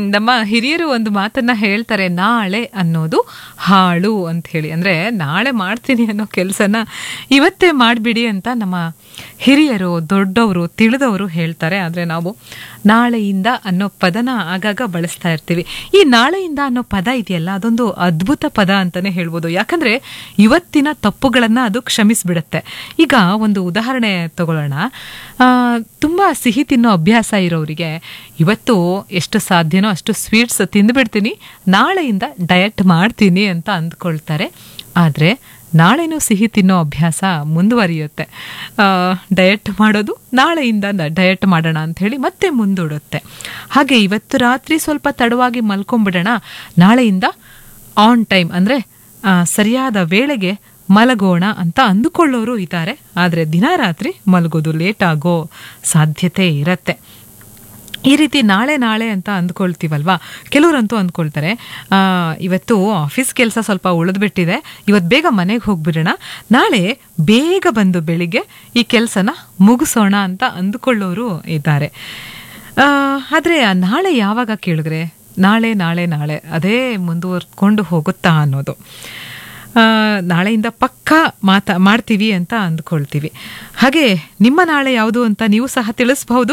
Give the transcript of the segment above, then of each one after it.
ನಮ್ಮ ಹಿರಿಯರು ಒಂದು ಮಾತನ್ನ ಹೇಳ್ತಾರೆ ನಾಳೆ ಅನ್ನೋದು ಹಾಳು ಅಂತ ಹೇಳಿ ಅಂದ್ರೆ ನಾಳೆ ಮಾಡ್ತೀನಿ ಅನ್ನೋ ಕೆಲಸನ ಇವತ್ತೇ ಮಾಡಿಬಿಡಿ ಅಂತ ನಮ್ಮ ಹಿರಿಯರು ದೊಡ್ಡವರು ತಿಳಿದವರು ಹೇಳ್ತಾರೆ ಆದರೆ ನಾವು ನಾಳೆಯಿಂದ ಅನ್ನೋ ಪದನ ಆಗಾಗ ಬಳಸ್ತಾ ಇರ್ತೀವಿ ಈ ನಾಳೆಯಿಂದ ಅನ್ನೋ ಪದ ಇದೆಯಲ್ಲ ಅದೊಂದು ಅದ್ಭುತ ಪದ ಅಂತಾನೆ ಹೇಳ್ಬೋದು ಯಾಕಂದ್ರೆ ಇವತ್ತಿನ ತಪ್ಪುಗಳನ್ನ ಅದು ಕ್ಷಮಿಸ್ಬಿಡುತ್ತೆ ಈಗ ಒಂದು ಉದಾಹರಣೆ ತಗೊಳ್ಳೋಣ ಆ, ತುಂಬಾ ಸಿಹಿ ತಿನ್ನೋ ಅಭ್ಯಾಸ ಇರೋರಿಗೆ ಇವತ್ತು ಎಷ್ಟು ಸಾಧ್ಯನೋ ಅಷ್ಟು ಸ್ವೀಟ್ಸ್ ತಿಂದ್ಬಿಡ್ತೀನಿ ನಾಳೆಯಿಂದ ಡಯಟ್ ಮಾಡ್ತೀನಿ ಅಂತ ಅಂದ್ಕೊಳ್ತಾರೆ ಆದರೆ ನಾಳೆನೂ ಸಿಹಿ ತಿನ್ನೋ ಅಭ್ಯಾಸ ಮುಂದುವರಿಯುತ್ತೆ ಡಯಟ್ ಮಾಡೋದು ನಾಳೆಯಿಂದ ಡಯಟ್ ಮಾಡೋಣ ಅಂತ ಹೇಳಿ ಮತ್ತೆ ಮುಂದೂಡುತ್ತೆ ಹಾಗೆ ಇವತ್ತು ರಾತ್ರಿ ಸ್ವಲ್ಪ ತಡವಾಗಿ ಮಲ್ಕೊಂಡ್ಬಿಡೋಣ ನಾಳೆಯಿಂದ ಆನ್ ಟೈಮ್ ಅಂದರೆ ಸರಿಯಾದ ವೇಳೆಗೆ ಮಲಗೋಣ ಅಂತ ಅಂದುಕೊಳ್ಳೋರು ಇದ್ದಾರೆ ಆದರೆ ದಿನ ರಾತ್ರಿ ಮಲಗೋದು ಲೇಟ್ ಆಗೋ ಸಾಧ್ಯತೆ ಇರತ್ತೆ ಈ ರೀತಿ ನಾಳೆ ನಾಳೆ ಅಂತ ಅಂದ್ಕೊಳ್ತೀವಲ್ವಾ ಕೆಲವರಂತೂ ಅಂದ್ಕೊಳ್ತಾರೆ ಆ, ಇವತ್ತು ಆಫೀಸ್ ಕೆಲಸ ಸ್ವಲ್ಪ ಉಳಿದ್ಬಿಟ್ಟಿದೆ ಇವತ್ತು ಬೇಗ ಮನೆಗೆ ಹೋಗ್ಬಿಡೋಣ ನಾಳೆ ಬೇಗ ಬಂದು ಬೆಳಿಗ್ಗೆ ಈ ಕೆಲಸನ ಮುಗಿಸೋಣ ಅಂತ ಅಂದುಕೊಳ್ಳೋರು ಇದ್ದಾರೆ ಆದರೆ ನಾಳೆ ಯಾವಾಗ ಕೇಳಿದ್ರೆ ನಾಳೆ ನಾಳೆ ನಾಳೆ ಅದೇ ಮುಂದುವರ್ಕೊಂಡು ಹೋಗುತ್ತಾ ಅನ್ನೋದು ಆ, ನಾಳೆಯಿಂದ ಪಕ್ಕಾ ಮಾತಾ ಮಾಡ್ತೀವಿ ಅಂತ ಅಂದ್ಕೊಳ್ತೀವಿ ಹಾಗೆ ನಿಮ್ಮ ನಾಳೆ ಯಾವುದು ಅಂತ ನೀವು ಸಹ ತಿಳಿಸ್ಬಹುದು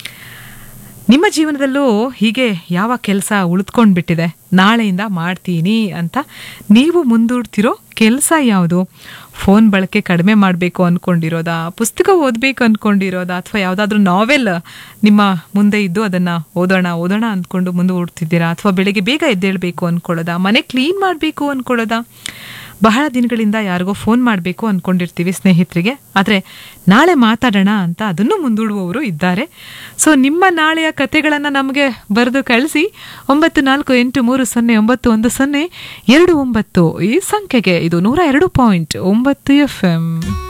ನಿಮ್ಮ ಜೀವನದಲ್ಲೂ ಹೀಗೆ ಯಾವ ಕೆಲಸ ಉಳಿದ್ಕೊಂಡು ಬಿಟ್ಟಿದೆ ನಾಳೆಯಿಂದ ಮಾಡ್ತೀನಿ ಅಂತ ನೀವು ಮುಂದೂಡ್ತಿರೋ ಕೆಲಸ ಯಾವುದು ಫೋನ್ ಬಳಕೆ ಕಡಿಮೆ ಮಾಡಬೇಕು ಅಂದ್ಕೊಂಡಿರೋದಾ ಪುಸ್ತಕ ಓದಬೇಕು ಅಂದ್ಕೊಂಡಿರೋದಾ ಅಥವಾ ಯಾವುದಾದ್ರೂ ನಾವೆಲ್ ನಿಮ್ಮ ಮುಂದೆ ಇದ್ದು ಅದನ್ನು ಓದೋಣ ಓದೋಣ ಅಂದ್ಕೊಂಡು ಮುಂದೂಡ್ತಿದ್ದೀರಾ ಅಥವಾ ಬೆಳಿಗ್ಗೆ ಬೇಗ ಎದ್ದೇಳಬೇಕು ಅಂದ್ಕೊಳ್ಳೋದಾ ಮನೆ ಕ್ಲೀನ್ ಮಾಡಬೇಕು ಅಂದ್ಕೊಳ್ಳೋದಾ ಬಹಳ ದಿನಗಳಿಂದ ಯಾರಿಗೋ ಫೋನ್ ಮಾಡಬೇಕು ಅಂದ್ಕೊಂಡಿರ್ತೀವಿ ಸ್ನೇಹಿತರಿಗೆ ಆದರೆ ನಾಳೆ ಮಾತಾಡೋಣ ಅಂತ ಅದನ್ನು ಮುಂದೂಡುವವರು ಇದ್ದಾರೆ ಸೊ ನಿಮ್ಮ ನಾಳೆಯ ಕತೆಗಳನ್ನು ನಮಗೆ ಬರೆದು ಕಳಿಸಿ ಒಂಬತ್ತು ನಾಲ್ಕು ಎಂಟು ಮೂರು ಸೊನ್ನೆ ಒಂಬತ್ತು ಒಂದು ಸೊನ್ನೆ ಎರಡು ಒಂಬತ್ತು ಈ ಸಂಖ್ಯೆಗೆ ಇದು ನೂರ ಎರಡು ಪಾಯಿಂಟ್ ಒಂಬತ್ತು ಎಫ್ ಎಂ